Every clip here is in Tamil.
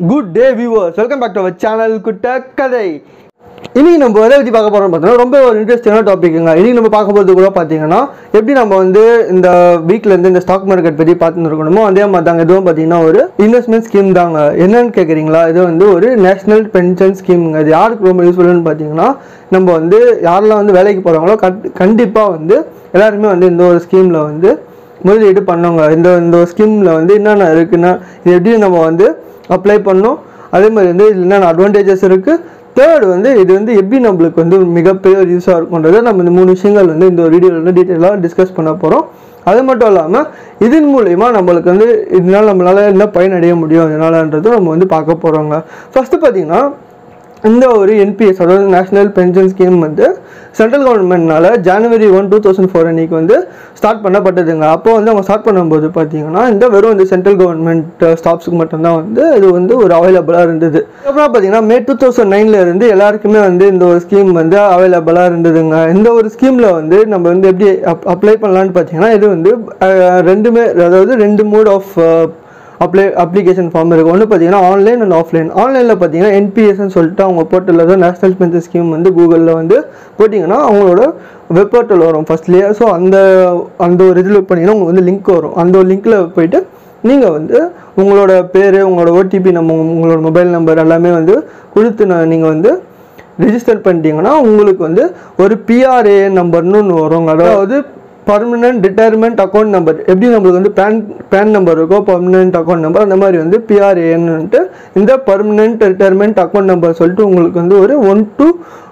good day viewers welcome back to our channel குட்ட கதை இன்னைக்கு நம்ம எதை பற்றி பார்க்க போகிறோம் பார்த்தீங்கன்னா ரொம்ப ஒரு இன்ட்ரெஸ்டிங்கான டாபிக்ங்க இன்னைக்கு நம்ம பார்க்க போகிறது கூட பார்த்தீங்கன்னா எப்படி நம்ம வந்து இந்த வீக்ல இருந்து இந்த ஸ்டாக் மார்க்கெட் பற்றி பார்த்துன்னு இருக்கணுமோ அதே மாதிரி தாங்க இதுவும் பார்த்தீங்கன்னா ஒரு இன்வெஸ்ட்மெண்ட் ஸ்கீம் தாங்க என்னன்னு கேட்குறீங்களா இது வந்து ஒரு நேஷனல் பென்ஷன் ஸ்கீம்ங்க இது யாருக்கு ரொம்ப யூஸ்ஃபுல்னு பார்த்தீங்கன்னா நம்ம வந்து யாரெல்லாம் வந்து வேலைக்கு போகிறாங்களோ கண்டிப்பாக வந்து எல்லாருமே வந்து இந்த ஒரு ஸ்கீமில் வந்து முதலீடு பண்ணோங்க இந்த இந்த ஸ்கீமில் வந்து என்னென்ன இருக்குன்னா இது எப்படி நம்ம வந்து அப்ளை பண்ணோம் அதே மாதிரி வந்து இதில் என்னென்ன அட்வான்டேஜஸ் இருக்குது தேர்ட் வந்து இது வந்து எப்படி நம்மளுக்கு வந்து ஒரு மிகப்பெரிய ஒரு யூஸாக இருக்குன்றதை நம்ம இந்த மூணு விஷயங்கள் வந்து இந்த ஒரு வீடியோவில் வந்து டீட்டெயிலாக டிஸ்கஸ் பண்ண போகிறோம் அது மட்டும் இல்லாமல் இதன் மூலயமா நம்மளுக்கு வந்து இதனால் நம்மளால் என்ன பயனடைய முடியும் இதனாலன்றதும் நம்ம வந்து பார்க்க போகிறோங்க ஃபஸ்ட்டு பார்த்தீங்கன்னா இந்த ஒரு என்பிஎஸ் அதாவது நேஷனல் பென்ஷன் ஸ்கீம் வந்து சென்ட்ரல் கவர்மெண்ட்னால ஜனவரி ஒன் டூ தௌசண்ட் ஃபோர் அன்னைக்கு வந்து ஸ்டார்ட் பண்ணப்பட்டதுங்க அப்போ வந்து அவங்க ஸ்டார்ட் பண்ணும்போது பார்த்தீங்கன்னா இந்த வெறும் இந்த சென்ட்ரல் கவர்மெண்ட் ஸ்டாஃப்ஸுக்கு மட்டும்தான் வந்து இது வந்து ஒரு அவைலபிளாக இருந்தது அப்புறம் பார்த்தீங்கன்னா மே டூ தௌசண்ட் நைனில் இருந்து எல்லாருக்குமே வந்து இந்த ஒரு ஸ்கீம் வந்து அவைலபிளாக இருந்ததுங்க இந்த ஒரு ஸ்கீமில் வந்து நம்ம வந்து எப்படி அப்ளை பண்ணலான்னு பார்த்தீங்கன்னா இது வந்து அஹ், ரெண்டுமே அதாவது ரெண்டு mode of apply application form இருக்குது ஒன்று பார்த்தீங்கன்னா ஆன்லைன் அண்ட் ஆஃப்லைன் ஆன்லைனில் பார்த்தீங்கன்னா NPS-ன்னு சொல்லிட்டு அவங்க போர்ட்டலில் தான் நேஷனல் பென்ஷன் ஸ்கீம் வந்து கூகுளில் வந்து போட்டிங்கன்னா அவங்களோட வெப் போர்ட்டல் வரும் ஃபஸ்ட்லேயே ஸோ அந்த அந்த ஒரு இதில் பண்ணிங்கன்னா உங்களுக்கு வந்து லிங்க் வரும் அந்த ஒரு லிங்க்கில் போயிட்டு நீங்கள் வந்து உங்களோட பேர் உங்களோட ஓடிபி நம்ம உங்களோட மொபைல் நம்பர் எல்லாமே வந்து கொடுத்து நீங்கள் வந்து ரிஜிஸ்டர் பண்ணிட்டீங்கன்னா உங்களுக்கு வந்து ஒரு பிஆர்ஏஎன் நம்பர்னு ஒன்று வரும் அதாவது பர்மனன்ட் ரிட்டையர்மெண்ட் அக்கௌண்ட் நம்பர் எப்படி நம்மளுக்கு வந்து பேன் பேன் நம்பர் இருக்கோ பர்மனன்ட் அக்கௌண்ட் நம்பர் அந்த மாதிரி வந்து பிஆர்ஏஎன்ட்டு இந்த பர்மனன்ட் ரிட்டையர்மெண்ட் அக்கௌண்ட் நம்பர் சொல்லிட்டு உங்களுக்கு வந்து ஒரு ஒன் டு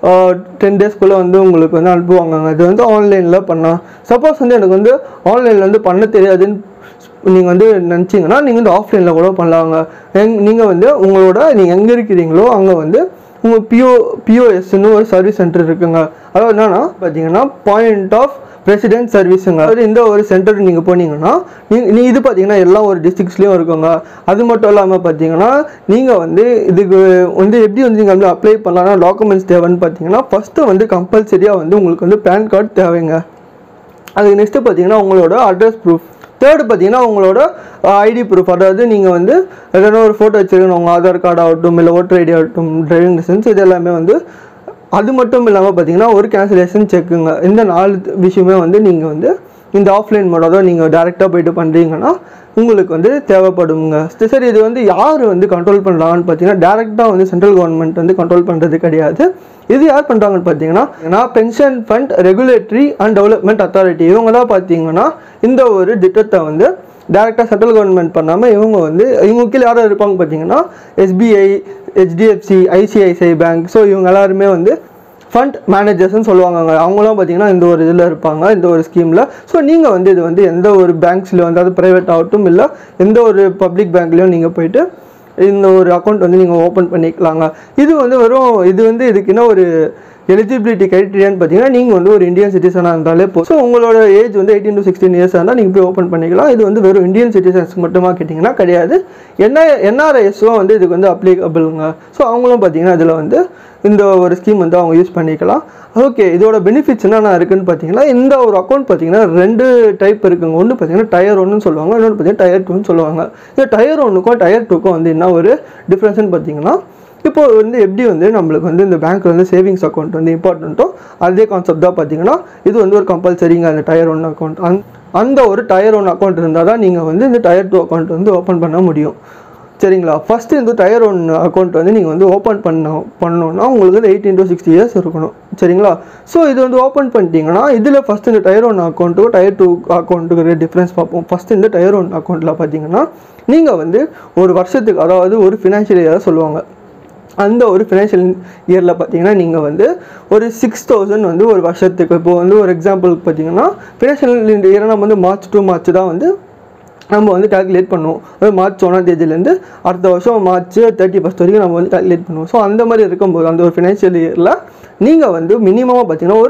டென் டேஸ்க்குள்ளே வந்து உங்களுக்கு வந்து அனுப்புவாங்க இது வந்து ஆன்லைனில் பண்ணலாம் சப்போஸ் வந்து எனக்கு வந்து ஆன்லைனில் வந்து பண்ண தெரியாதுன்னு நீங்கள் வந்து நினச்சிங்கன்னா நீங்கள் வந்து ஆஃப்லைனில் கூட பண்ணலாங்க எங் நீங்கள் வந்து உங்களோட நீங்கள் எங்கே இருக்கிறீங்களோ அங்கே வந்து உங்கள் பிஓ பிஓஎஸ்ன்னு ஒரு சர்வீஸ் சென்டர் இருக்குங்க அதாவது என்னன்னா பார்த்தீங்கன்னா பாயிண்ட் ஆஃப் பிரசிடென்ட் சர்வீஸுங்க அதாவது இந்த ஒரு சென்டர் நீங்கள் போனீங்கன்னா நீங்கள் நீ இது பார்த்தீங்கன்னா எல்லா ஒரு டிஸ்ட்ரிக்ஸ்லேயும் இருக்குங்க அது மட்டும் இல்லாமல் பார்த்தீங்கன்னா நீங்கள் வந்து இதுக்கு வந்து எப்படி வந்து நீங்கள் வந்து அப்ளை பண்ணலாம்னா டாக்குமெண்ட்ஸ் தேவைன்னு பார்த்தீங்கன்னா ஃபஸ்ட்டு வந்து கம்பல்சரியாக வந்து உங்களுக்கு வந்து பேன் கார்டு தேவைங்க அதுக்கு நெக்ஸ்ட்டு பார்த்தீங்கன்னா உங்களோட அட்ரஸ் ப்ரூஃப் தேர்டு பார்த்தீங்கன்னா உங்களோட ஐடி ப்ரூஃப் அதாவது நீங்கள் வந்து எதனா ஒரு ஃபோட்டோ வச்சுருக்கணும் உங்கள் ஆதார் கார்டு ஆகட்டும் இல்லை ஓட்டர் ஐடி ஆகட்டும் டிரைவிங் லைசன்ஸ் இது எல்லாமே வந்து அது மட்டும் இல்லாமல் பார்த்தீங்கன்னா ஒரு கேன்சலேஷன் செக்குங்க இந்த நாலு விஷயமே வந்து நீங்கள் வந்து இந்த ஆஃப்லைன் மோட தான் நீங்கள் டேரெக்டாக போயிட்டு பண்ணுறீங்கன்னா உங்களுக்கு வந்து தேவைப்படுங்க சரி இது வந்து யார் வந்து கண்ட்ரோல் பண்ணுறாங்கன்னு பார்த்தீங்கன்னா டேரெக்டாக வந்து சென்ட்ரல் கவர்மெண்ட் வந்து கண்ட்ரோல் பண்ணுறது கிடையாது இது யார் பண்ணுறாங்கன்னு பார்த்தீங்கன்னா ஏன்னா pension fund regulatory and development authority இவங்க தான் பார்த்தீங்கன்னா இந்த ஒரு திட்டத்தை வந்து டேரெக்டாக சென்ட்ரல் கவர்மெண்ட் பண்ணாமல் இவங்க வந்து இவங்க கீழே யாரும் இருப்பாங்க பார்த்தீங்கன்னா SBI HDFC ICICI bank so இவங்க எல்லாருமே வந்து ஃபண்ட் மேனேஜர்ஸ்னு சொல்லுவாங்க அவங்களும் பார்த்தீங்கன்னா இந்த ஒரு இதில் இருப்பாங்க இந்த ஒரு ஸ்கீமில் ஸோ நீங்கள் வந்து இது வந்து எந்த ஒரு பேங்க்ஸில் வந்து அது ப்ரைவேட் ஆகட்டும் இல்லை எந்த ஒரு பப்ளிக் பேங்க்லேயும் நீங்கள் போயிட்டு இந்த ஒரு அக்கௌண்ட் வந்து நீங்கள் ஓப்பன் பண்ணிக்கலாங்க இது வந்து வெறும் இது வந்து இதுக்கு என்ன ஒரு எலிஜிபிலிட்டி க்ரைட்டீரியான்னு பார்த்தீங்கன்னா நீங்கள் வந்து ஒரு இந்தியன் சிட்டிசனாக இருந்தாலே போதும் ஸோ உங்களோட ஏஜ் வந்து எயிட்டீன் டு சிக்ஸ்டீன் இயர்ஸ் இருந்தால் நீங்கள் போய் ஓப்பன் பண்ணிக்கலாம் இது வந்து வெறும் இந்தியன் சிட்டிசன்ஸ்க்கு மட்டுமா கேட்டிங்கன்னா கிடையாது என்ன என்ஆர்ஐஎஸும் வந்து இதுக்கு வந்து அப்ளிகபிளுங்க ஸோ அவங்களும் பார்த்தீங்கன்னா இதில் வந்து இந்த ஒரு ஸ்கீம் வந்து அவங்க யூஸ் பண்ணிக்கலாம் ஓகே இதோட பெனிஃபிட்ஸ் என்னென்ன இருக்குன்னு பார்த்தீங்கன்னா இந்த ஒரு அக்கௌண்ட் பார்த்தீங்கன்னா ரெண்டு டைப் இருக்குங்க ஒன்று பார்த்தீங்கன்னா டயர் ஒன்றுன்னு சொல்லுவாங்க இன்னொன்று பார்த்தீங்கன்னா டயர் டூன்னு சொல்லுவாங்க இந்த டயர் ஒன்றுக்கும் டயர் டூக்கும் வந்து என்ன ஒரு டிஃப்ரென்ஸ்னு பார்த்தீங்கன்னா இப்போ வந்து எப்படி வந்து நம்மளுக்கு வந்து இந்த பேங்க்ல வந்து சேவிங்ஸ் அக்கௌண்ட் வந்து இம்பார்ட்டண்ட்டோ அதே கான்செப்ட் தான் பார்த்தீங்கன்னா இது வந்து ஒரு கம்பல்சரிங்க அந்த டயர் ஒன் அக்கௌண்ட் அந் அந்த ஒரு டயர் ஒன் அக்கௌண்ட் இருந்தால் தான் நீங்கள் வந்து இந்த டயர் டூ அக்கௌண்ட் வந்து ஓப்பன் பண்ண முடியும் சரிங்களா ஃபஸ்ட்டு இந்த டயர் ஒன் அக்கௌண்ட் வந்து நீங்கள் வந்து ஓப்பன் பண்ண பண்ணணும்னா உங்களுக்கு வந்து எயிட்டீன் டு சிக்ஸ்டி இயர்ஸ் இருக்கணும் சரிங்களா ஸோ இது வந்து ஓப்பன் பண்ணிட்டீங்கன்னா இதில் ஃபஸ்ட்டு இந்த டயர் ஒன் அக்கௌண்ட்டுக்கும் டயர் டூ அக்கௌண்ட்டுக்கு டிஃப்ரென்ஸ் பார்ப்போம் ஃபஸ்ட்டு இந்த டயர் ஒன் அக்கௌண்ட்டில் பார்த்தீங்கன்னா நீங்கள் வந்து ஒரு வருஷத்துக்கு அதாவது ஒரு ஃபினான்ஷியல் இயரை சொல்லுவாங்க அந்த ஒரு ஃபினான்ஷியல் இயரில் பார்த்தீங்கன்னா நீங்கள் வந்து ஒரு சிக்ஸ் தௌசண்ட் வந்து ஒரு வருஷத்துக்கு இப்போ வந்து ஒரு எக்ஸாம்பிளுக்கு பார்த்தீங்கன்னா ஃபினான்ஷியல் இயரை நம்ம வந்து மார்ச் டு மார்ச் தான் வந்து நம்ம வந்து கால்குலேட் பண்ணுவோம் அதாவது மார்ச் ஒன்றாம் தேதியிலேருந்து அடுத்த வருஷம் மார்ச் தேர்ட்டி ஃபஸ்ட் வரைக்கும் நம்ம வந்து கால்குலேட் பண்ணுவோம் ஸோ அந்த மாதிரி இருக்கும்போது அந்த ஒரு ஃபினான்ஷியல் இயரில் நீங்கள் வந்து மினிமமாக பார்த்தீங்கன்னா ஒரு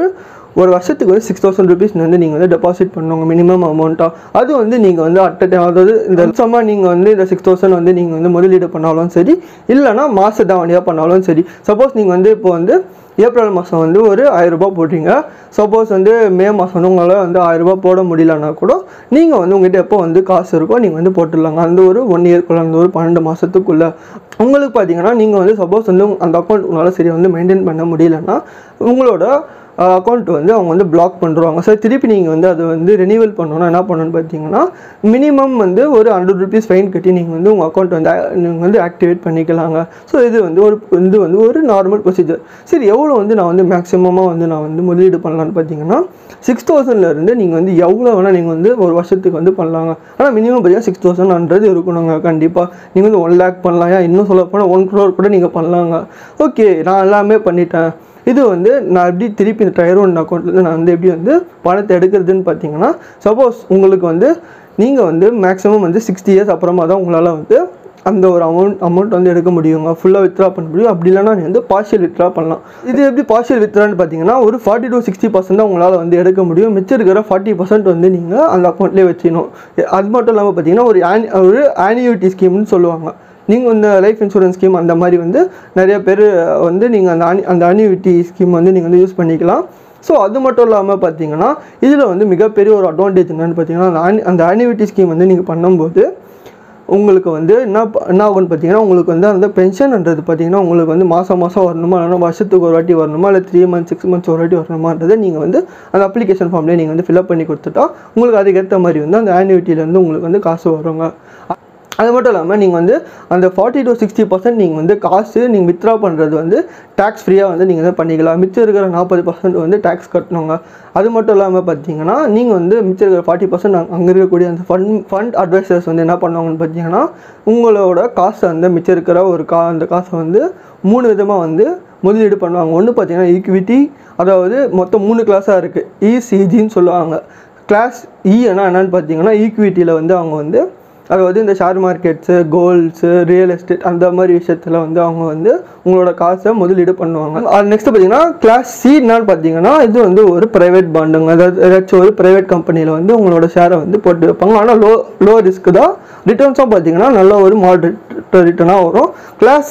ஒரு வருஷத்துக்கு வந்து சிக்ஸ் தௌசண்ட் ருபீஸ் வந்து நீங்கள் வந்து டெபாசிட் பண்ணுவாங்க மினிமம் அமௌண்ட்டாக அது வந்து நீங்கள் வந்து அட் டைம் அதாவது இந்த சம்மா நீங்கள் வந்து இந்த சிக்ஸ் தௌசண்ட் வந்து நீங்கள் வந்து முதலீடு பண்ணாலும் சரி இல்லைனா மாத தவணையாக பண்ணாலும் சரி சப்போஸ் நீங்கள் வந்து இப்போ வந்து ஏப்ரல் மாதம் வந்து ஒரு ஆயிரரூபா போடுறீங்க சப்போஸ் வந்து மே மாதம் வந்து உங்களால் வந்து ஆயிரரூபா போட முடியலன்னா கூட நீங்கள் வந்து உங்கள்கிட்ட எப்போ வந்து காசு இருக்கோ நீங்கள் வந்து போட்டுடலாங்க அந்த ஒரு ஒன் இயர்க்குள்ள அந்த ஒரு பன்னெண்டு மாதத்துக்குள்ளே உங்களுக்கு பார்த்தீங்கன்னா நீங்கள் வந்து சப்போஸ் வந்து அந்த அக்கௌண்ட் உங்களால் சரி வந்து மெயின்டைன் பண்ண முடியலன்னா உங்களோட அக்கௌண்ட் வந்து அவங்க வந்து பிளாக் பண்ணுறாங்க ஸோ திருப்பி நீங்கள் வந்து அதை வந்து ரெனியூவல் பண்ணணும்னா என்ன பண்ணணும்னு பார்த்தீங்கன்னா மினிமம் வந்து ஒரு ஹண்ட்ரட் ருபீஸ் ஃபைன் கட்டி நீங்கள் வந்து உங்கள் அக்கௌண்ட் வந்து நீங்கள் வந்து ஆக்டிவேட் பண்ணிக்கலாங்க ஸோ இது வந்து ஒரு இது வந்து ஒரு நார்மல் ப்ரொசீஜர் சரி எவ்வளோ வந்து நான் வந்து மேக்ஸிமமாக வந்து நான் வந்து முதலீடு பண்ணலான்னு பார்த்தீங்கன்னா சிக்ஸ் தௌசண்ட்லேருந்து நீங்கள் வந்து எவ்வளோ வேணால் நீங்கள் வந்து ஒரு வருஷத்துக்கு வந்து பண்ணலாங்க ஆனால் மினிமம் பார்த்தீங்கன்னா சிக்ஸ் தௌசண்ட் ஹண்ட்ரட் இருக்கணுங்க கண்டிப்பாக நீங்கள் வந்து ஒன் லேக் பண்ணலாம் ஏன் இன்னும் சொல்ல போனால் ஒன் க்ரோர் கூட நீங்கள் பண்ணலாங்க ஓகே நான் எல்லாமே பண்ணிட்டேன் இது வந்து நான் எப்படி திருப்பி இந்த டயர் ஒன் அக்கௌண்ட்லேருந்து நான் வந்து எப்படி வந்து பணத்தை எடுக்கிறதுன்னு பார்த்தீங்கன்னா சப்போஸ் உங்களுக்கு வந்து நீங்கள் வந்து மேக்ஸிமம் வந்து சிக்ஸ்டி இயர்ஸ் அப்புறமா தான் உங்களால் வந்து அந்த ஒரு அமௌண்ட் அமௌண்ட் வந்து எடுக்க முடியுங்க ஃபுல்லாக வித்ரா பண்ண முடியும் அப்படி இல்லைனா நீ வந்து பார்ஷியல் வித்ரா பண்ணலாம் இது எப்படி பார்ஷியல் வித்ரான்னு பார்த்தீங்கன்னா ஒரு ஃபார்ட்டி டு சிக்ஸ்டி பர்சன்ட் தான் உங்களால் வந்து எடுக்க முடியும் மிச்சம் இருக்கிற ஃபார்ட்டி பர்சன்ட் வந்து நீங்கள் அந்த அக்கௌண்ட்லேயே வச்சுக்கணும் அது மட்டும் இல்லாமல் பார்த்தீங்கன்னா ஒரு ஆனி ஒரு ஆனியூட்டி ஸ்கீம்னு சொல்லுவாங்க நீங்கள் இந்த லைஃப் இன்சூரன்ஸ் ஸ்கீம் அந்த மாதிரி வந்து நிறைய பேர் வந்து நீங்கள் அந்த அனி அந்த அனிவிட்டி ஸ்கீம் வந்து நீங்கள் வந்து யூஸ் பண்ணிக்கலாம் ஸோ அது மட்டும் இல்லாமல் பார்த்தீங்கன்னா இதில் வந்து மிகப்பெரிய ஒரு அட்வான்டேஜ் என்னென்னு பார்த்தீங்கன்னா அந்த அனி அந்த அனிவிட்டி ஸ்கீம் வந்து நீங்கள் பண்ணும்போது உங்களுக்கு வந்து என்ன ப- என்ன ஆகும்னு பார்த்தீங்கன்னா உங்களுக்கு வந்து அந்த பென்ஷன்ன்றது பார்த்தீங்கன்னா உங்களுக்கு வந்து மாதம் மாதம் வரணுமா இல்லைனா வருஷத்துக்கு ஒரு வாட்டி வரணுமா இல்லை த்ரீ மந்த்ஸ் சிக்ஸ் மந்த்ஸ் ஒரு வாட்டி வரணுமான்றதை நீங்கள் வந்து அந்த அப்ளிகேஷன் ஃபார்ம்லேயே நீங்கள் வந்து ஃபில்அப் பண்ணி கொடுத்துட்டா உங்களுக்கு அதுக்கேற்ற மாதிரி வந்து அந்த ஆன்யூட்டிலேருந்து உங்களுக்கு வந்து காசு வருங்க அது மட்டும் இல்லாமல் நீங்கள் வந்து அந்த ஃபார்ட்டி டு சிக்ஸ்டி பர்சன்ட் நீங்கள் வந்து காசு நீங்கள் வித்ரா பண்ணுறது வந்து டேக்ஸ் ஃப்ரீயாக வந்து நீங்கள் வந்து பண்ணிக்கலாம் மிச்சம் இருக்கிற நாற்பது பர்சன்ட் வந்து டேக்ஸ் கட்டணுங்க அது மட்டும் இல்லாமல் பார்த்தீங்கன்னா நீங்கள் வந்து மிச்சம் இருக்கிற ஃபார்ட்டி பர்சன்ட் அங்கே இருக்கக்கூடிய அந்த ஃபண்ட் ஃபண்ட் அட்வைசர்ஸ் வந்து என்ன பண்ணுவாங்கன்னு பார்த்தீங்கன்னா உங்களோட காசை வந்து மிச்சம் இருக்கிற ஒரு கா அந்த காசை வந்து மூணு விதமாக வந்து முதலீடு பண்ணுவாங்க ஒன்று பார்த்தீங்கன்னா ஈக்விட்டி அதாவது மொத்தம் மூணு கிளாஸாக இருக்குது இசிஜின்னு சொல்லுவாங்க கிளாஸ் இனா என்னன்னு பார்த்தீங்கன்னா ஈக்விட்டியில் வந்து அவங்க வந்து அதாவது இந்த share markets golds real estate அந்த மாதிரி விஷயத்தில் வந்து அவங்க வந்து உங்களோட காசை முதலீடு பண்ணுவாங்க அது நெக்ஸ்ட் பார்த்தீங்கன்னா கிளாஸ் சி என்னன்னு பார்த்தீங்கன்னா இது வந்து ஒரு ப்ரைவேட் பாண்டுங்க அதாவது ஏதாச்சும் ஒரு ப்ரைவேட் கம்பெனியில் வந்து உங்களோட ஷேரை வந்து போட்டு வைப்பாங்க ஆனால் லோ லோ ரிஸ்க் தான் ரிட்டர்ன்ஸும் பார்த்தீங்கன்னா நல்ல ஒரு மாடரேட் ரிட்டர்னாக வரும் கிளாஸ்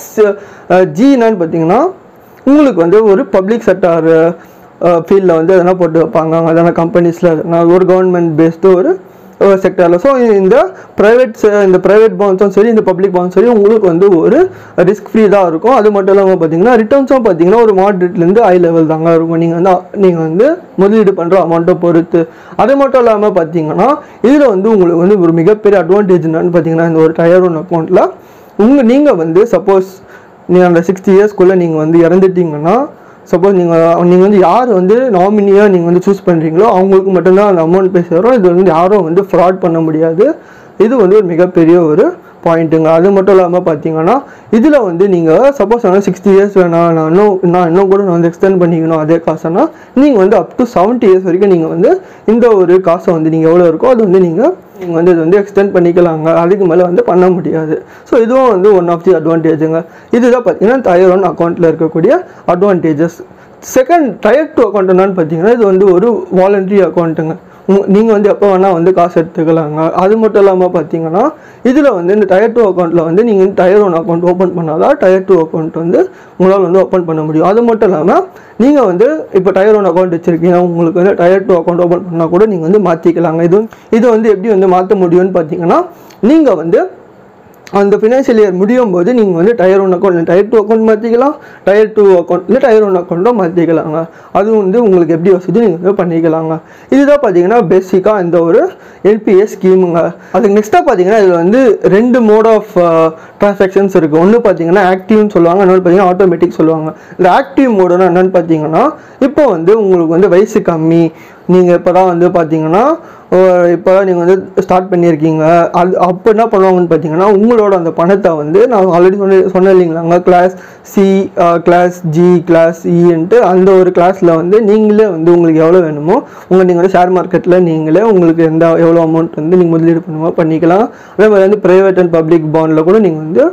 ஜி என்னன்னு பார்த்தீங்கன்னா உங்களுக்கு வந்து ஒரு பப்ளிக் செக்டார் ஃபீல்டில் வந்து எதனா போட்டு வைப்பாங்க அதனால கம்பெனிஸில் ஒரு கவர்மெண்ட் பேஸ்டு ஒரு செக்டரில் ஸோ இந்த ப்ரைவேட் இந்த ப்ரைவேட் பாண்ட்ஸும் சரி இந்த பப்ளிக் பாண்ட்ஸும் சரி உங்களுக்கு வந்து ஒரு ரிஸ்க் ஃப்ரீ தான் இருக்கும் அது மட்டும் இல்லாமல் பார்த்தீங்கன்னா ரிட்டர்ன்ஸும் பார்த்தீங்கன்னா ஒரு மாடரேட்லேருந்து ஹை லெவல் தாங்க இருக்கும் நீங்கள் வந்து நீங்கள் வந்து முதலீடு பண்ணுற அமௌண்ட்டை பொறுத்து அது மட்டும் இல்லாமல் பார்த்தீங்கன்னா இதில் வந்து உங்களுக்கு வந்து ஒரு மிகப்பெரிய அட்வான்டேஜ் என்னன்னு பார்த்தீங்கன்னா இந்த ஒரு டயர் ஒன் அக்கௌண்ட்டில் உங்கள் நீங்கள் வந்து சப்போஸ் நீங்கள் அந்த சிக்ஸ்டி இயர்ஸ்க்குள்ளே நீங்கள் வந்து இறந்துட்டீங்கன்னா சப்போஸ் நீங்கள் நீங்கள் வந்து யார் வந்து நாமினியாக நீங்கள் வந்து சூஸ் பண்ணுறீங்களோ அவங்களுக்கு மட்டும்தான் அந்த அமௌண்ட் போய் சேரும் இது வந்து யாரும் வந்து ஃப்ராட் பண்ண முடியாது இது வந்து ஒரு மிகப்பெரிய ஒரு பாயிண்ட்டுங்க அது மட்டும் இல்லாமல் பார்த்தீங்கன்னா இதில் வந்து நீங்கள் சப்போஸ் வந்து சிக்ஸ்டி இயர்ஸ் வேணாம் நான் இன்னும் நான் இன்னும் கூட நான் வந்து எக்ஸ்டெண்ட் பண்ணிக்கணும் அதே காசுனா நீங்கள் வந்து அப் டு செவன்ட்டி இயர்ஸ் வரைக்கும் நீங்கள் வந்து இந்த ஒரு காசை வந்து நீங்கள் எவ்வளோ இருக்கோ அது வந்து நீங்கள் நீங்கள் வந்து இது வந்து எக்ஸ்டெண்ட் பண்ணிக்கலாங்க அதுக்கு மேலே வந்து பண்ண முடியாது ஸோ இதுவும் வந்து ஒன் ஆஃப் தி அட்வான்டேஜுங்க இதுதான் பார்த்தீங்கன்னா டயர் ஒன் அக்கௌண்ட்டில் இருக்கக்கூடிய advantages second tier two account என்னன்னு பார்த்தீங்கன்னா இது வந்து ஒரு வாலண்டரி அக்கௌண்ட்டுங்க நீங்கள் வந்து எப்போ வேணால் வந்து காசு எடுத்துக்கலாங்க அது மட்டும் இல்லாமல் பார்த்தீங்கன்னா இதில் வந்து இந்த டயர் டூ அக்கௌண்ட்டில் வந்து நீங்கள் டயர் ஒன் அக்கௌண்ட் ஓப்பன் பண்ணாதான் டயர் டூ அக்கௌண்ட் வந்து உங்களால் வந்து ஓப்பன் பண்ண முடியும் அது மட்டும் இல்லாமல் நீங்கள் வந்து இப்போ டயர் ஒன் அக்கௌண்ட் வச்சுருக்கீங்க உங்களுக்கு வந்து டயர் டூ அக்கௌண்ட் ஓப்பன் பண்ணால் கூட நீங்கள் வந்து மாற்றிக்கலாங்க இது இது வந்து எப்படி வந்து மாற்ற முடியும்னு பார்த்தீங்கன்னா நீங்கள் வந்து அந்த ஃபினான்ஷியல் இயர் முடியும் போது நீங்கள் வந்து tier one account tier two account மாற்றிக்கலாம் டயர் டூ அக்கௌண்ட் இல்லை டயர் ஒன் அக்கௌண்ட்டும் மாற்றிக்கலாங்க அது வந்து உங்களுக்கு எப்படி வசதி நீங்கள் வந்து பண்ணிக்கலாங்க இதுதான் பார்த்தீங்கன்னா பேசிக்காக இந்த ஒரு என்பிஎஸ் ஸ்கீமுங்க அதுக்கு நெக்ஸ்ட்டாக பார்த்தீங்கன்னா இதில் வந்து ரெண்டு மோட் ஆஃப் ட்ரான்சாக்ஷன்ஸ் இருக்குது ஒன்று பார்த்தீங்கன்னா ஆக்டிவ்னு சொல்லுவாங்க இன்னொன்று பார்த்தீங்கன்னா ஆட்டோமேட்டிக் சொல்லுவாங்க இந்த ஆக்டிவ் மோடுனா என்னென்னு பார்த்தீங்கன்னா இப்போ வந்து உங்களுக்கு வந்து வயசு கம்மி நீங்கள் இப்போ தான் வந்து பார்த்தீங்கன்னா இப்போ தான் நீங்கள் வந்து ஸ்டார்ட் பண்ணியிருக்கீங்க அது அப்போ என்ன பண்ணுவாங்கன்னு பார்த்தீங்கன்னா உங்களோட அந்த பணத்தை வந்து நான் ஆல்ரெடி சொன்ன சொன்னேன் இல்லைங்களாங்க class C class G class into அந்த ஒரு கிளாஸில் வந்து நீங்களே வந்து உங்களுக்கு எவ்வளோ வேணுமோ உங்கள் நீங்கள் வந்து ஷேர் மார்க்கெட்டில் நீங்களே உங்களுக்கு எந்த எவ்வளோ அமௌண்ட் வந்து நீங்கள் முதலீடு பண்ணுமோ பண்ணிக்கலாம் அதே மாதிரி வந்து ப்ரைவேட் அண்ட் பப்ளிக் பாண்டில் கூட நீங்கள் வந்து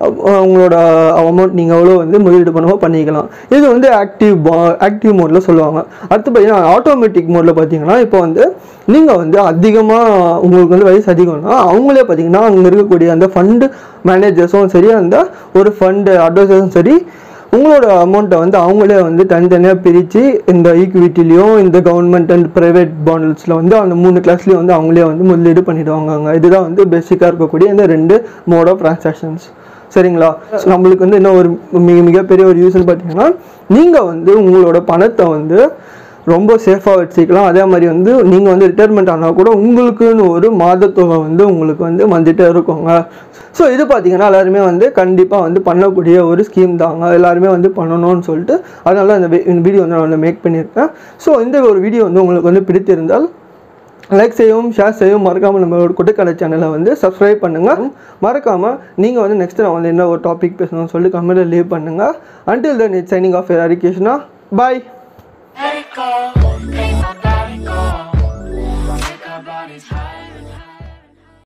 அப்- உங்களோட அமௌண்ட் நீங்கள் எவ்வளோ வந்து முதலீடு பண்ணவோ பண்ணிக்கலாம் இது வந்து ஆக்டிவ் பா ஆக்டிவ் மோடில் சொல்லுவாங்க அடுத்து பார்த்தீங்கன்னா ஆட்டோமேட்டிக் மோடில் பார்த்தீங்கன்னா இப்போ வந்து நீங்கள் வந்து அதிகமாக உங்களுக்கு வந்து வயசு அதிகம்னா அவங்களே பார்த்தீங்கன்னா அங்கே இருக்கக்கூடிய அந்த ஃபண்டு மேனேஜர்ஸும் சரி அந்த ஒரு ஃபண்டு அட்வைசர்ஸும் சரி உங்களோட அமௌண்ட்டை வந்து அவங்களே வந்து தனித்தனியாக பிரித்து இந்த ஈக்விட்டிலையும் இந்த கவர்மெண்ட் அண்ட் ப்ரைவேட் பாண்டில்ஸில் வந்து அந்த மூணு கிளாஸ்லேயும் வந்து அவங்களே வந்து முதலீடு பண்ணிடுவாங்க இதுதான் வந்து பேசிக்காக இருக்கக்கூடிய இந்த ரெண்டு மோட் ஆஃப் ட்ரான்சாக்ஷன்ஸ் சரிங்களா So, நம்மளுக்கு வந்து என்ன ஒரு மிக மிகப்பெரிய ஒரு யூஸ்னு பார்த்தீங்கன்னா நீங்கள் வந்து உங்களோட பணத்தை வந்து ரொம்ப சேஃபாக வச்சுக்கலாம் அதே மாதிரி வந்து நீங்கள் வந்து ரிட்டையர்மெண்ட் ஆனால் கூட உங்களுக்குன்னு ஒரு மாதத்தொகை வந்து உங்களுக்கு வந்து வந்துட்டே இருக்குங்க ஸோ இது பார்த்தீங்கன்னா எல்லாருமே வந்து கண்டிப்பாக வந்து பண்ணக்கூடிய ஒரு ஸ்கீம் தாங்க எல்லாருமே வந்து பண்ணணும்னு சொல்லிட்டு அதனால இந்த வி- இந்த வீடியோ வந்து நான் வந்து மேக் பண்ணியிருக்கேன் ஸோ இந்த ஒரு வீடியோ வந்து உங்களுக்கு வந்து பிடித்திருந்தால் லைக் செய்யவும் ஷேர் செய்யவும் மறக்காமல் நம்மளோட குட்டக்கலை சேனலை வந்து சப்ஸ்கிரைப் பண்ணுங்கள் மறக்காமல் நீங்கள் வந்து நெக்ஸ்ட் நான் வந்து என்ன ஒரு டாபிக் பேசணும்னு சொல்லிட்டு கமெண்ட்டில் லீவ் பண்ணுங்கள் until then it's signing off uh அரிகேஷனா பாய் Let it go,